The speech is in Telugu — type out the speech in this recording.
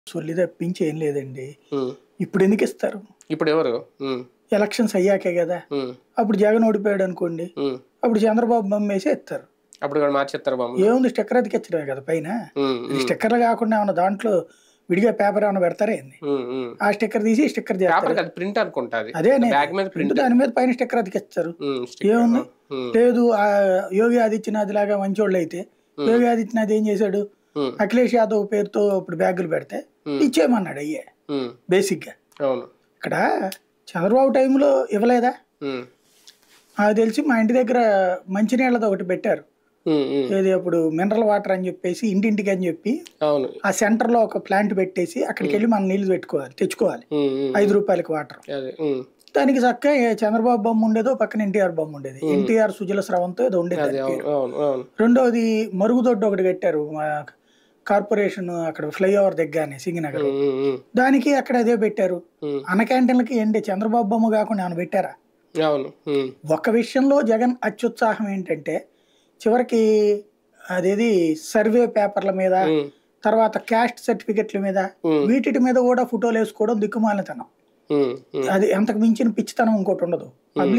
సొల్లి తప్పించి ఏం లేదండి ఉమ్. ఇప్పుడు ఎందుకు ఇస్తారు ఇప్పుడు ఎవరు ఉమ్. ఎలక్షన్స్ అయ్యాకే కదా ఉమ్. అప్పుడు జగన్ ఓడిపోయాడు అనుకోండి ఉమ్. అప్పుడు చంద్రబాబు బొమ్మేసి ఇస్తారు అప్పుడు కూడా మార్చేస్తారు బామ్మ ఏముంది స్టిక్కర్ అతికిచ్చడమే కదా పైన ఉమ్. ఇది స్టిక్కర్లు కాకుండా ఏమన్నా దాంట్లో విడిగా పేపర్ ఏమైనా పెడతారా ఏంది ఉమ్. ఉమ్. ఆ స్టిక్కర్ తీసి స్టిక్కర్ చేస్తారు పేపర్ అది ప్రింట్ అనుకుంటాది అదే బ్యాగ్ మీద ప్రింట్ దాని మీద పైన స్టిక్కర్ అతికిస్తారు ఉమ్. స్టిక్కర్. ఏముంది ఉమ్. లేదు ఆ యోగి ఆదిత్యనాథ్ లాగా మంచోళ్ళు అయితే యోగి ఆదిత్యనాథ్ ఏం చేశాడు ఉమ్. అఖిలేష్ యాదవ్ పేరుతో ఇప్పుడు బ్యాగులు పెడితే ఇచ్చేయమన్నాడు అయ్యే ఉమ్. బేసిక్ గా అవును ఇక్కడ చంద్రబాబు టైంలో ఇవ్వలేదా ఉమ్. నాకు తెలిసి మా ఇంటి దగ్గర మంచినీళ్ళది ఒకటి పెట్టారు ఉమ్. ఉమ్. ఏది అప్పుడు మినరల్ వాటర్ అని చెప్పేసి ఇంటింటికి అని చెప్పి అవును ఆ సెంటర్ లో ఒక ప్లాంట్ పెట్టేసి అక్కడికి వెళ్ళి మనం నీళ్లు పెట్టుకోవాలి తెచ్చుకోవాలి ఉమ్. ఉమ్. ఐదు రూపాయలకి వాటర్ అదే ఉమ్. దానికి చక్కగా ఏ చంద్రబాబు బొమ్మ ఉండేదో పక్కన ఎన్టీఆర్ బొమ్మ ఉండేది ఎన్టీఆర్ సుజల స్రవంతో ఏదో ఉండేది అదే దాని అవును పేరు. అవును అవును రెండోది మరుగుదొడ్డు ఒకటి కట్టారు మా కార్పొరేషన్ అక్కడ ఫ్లైఓవర్ దగ్గరనే సింగనగర్ ఉమ్. ఉమ్. ఉమ్. దానికి అక్కడ అదే పెట్టారు ఉమ్. అన్న క్యాంటీన్లకి ఏంటి చంద్రబాబు బొమ్మ కాకుండా ఏమైనా పెట్టారా అవును ఉమ్. ఒక విషయంలో జగన్ అత్యుత్సాహం ఏంటంటే చివరికి అదేది సర్వే పేపర్ల మీద ఉమ్. తర్వాత క్యాస్ట్ సర్టిఫికెట్ల మీద ఉమ్. వీటి మీద కూడా ఫోటోలు వేసుకోవడం దిక్కుమాలితనం ఉమ్. ఉమ్. అది అంతకు మించిన పిచ్చితనం ఇంకోటి ఉండదు పబ్లిక్